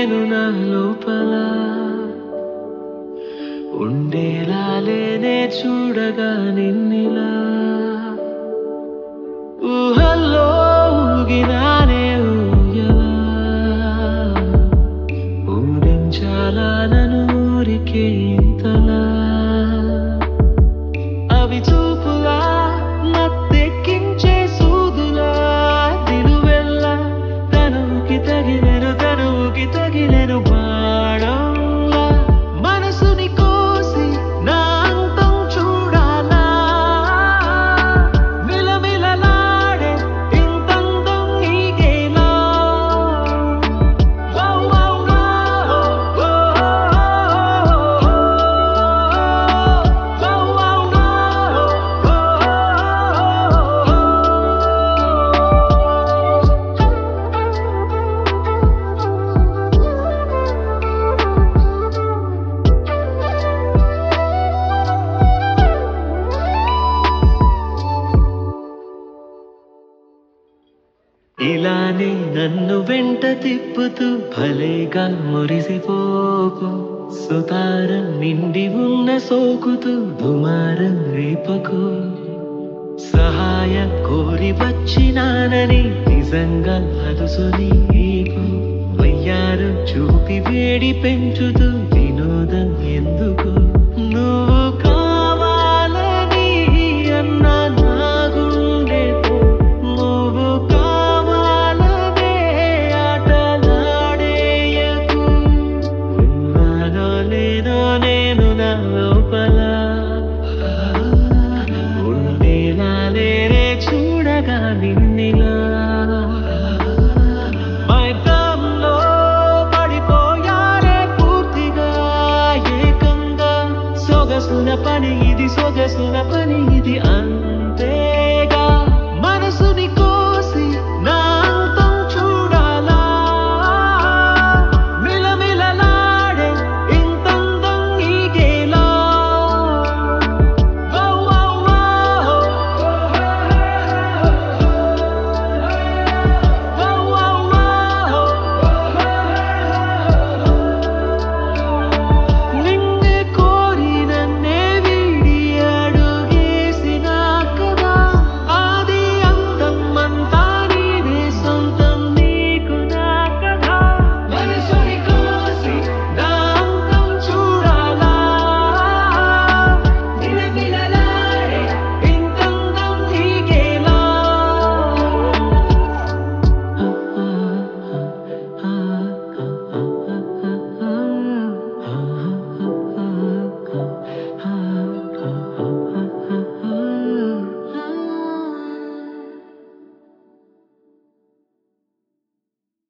నేను నా లోపల ఉండేలా లేనే చూడగా నిన్నిలా ఊహల్లో ఊగినానే ఊయలా ఊరించాలా నన్ను ఊరికే ఇంతలా అవి చూపులా నత్తెక్కించే సూదులా నిలువెల్లా తనువుకి తగిలెను తనువుకి తగిలెను బాణంలా మనసుని కోసి నా అంతం చూడాలా మిలమిలలాడే ఇంతంతం ఈగేలా Wow, wow, wow, wow, wow, ఇలానే నన్ను వెంట తిప్పుతూ భలేగా మురిసిపోకు సుతారం నిండి ఉన్న సోకుతూ దుమారం రేపకు సహాయం కోరి వచ్చినానని నిజంగా అలుసు నీకు వయ్యారం చూపి వేడి పెంచుతూ వినోదం ఎందుకు నువ్వు కావాలని అన్నా నా గుండెతో నువ్వు కావాలనే ఆటలాడేయకు ఉన్నానో లేదో నేను నా లోపల ఉండేలా లేరే చూడగా నిన్నిలా మైకంలో పడిపోయారే పూర్తిగా ఏకంగా సొగసున పని ఇది సొగసున పని ఇది అంతే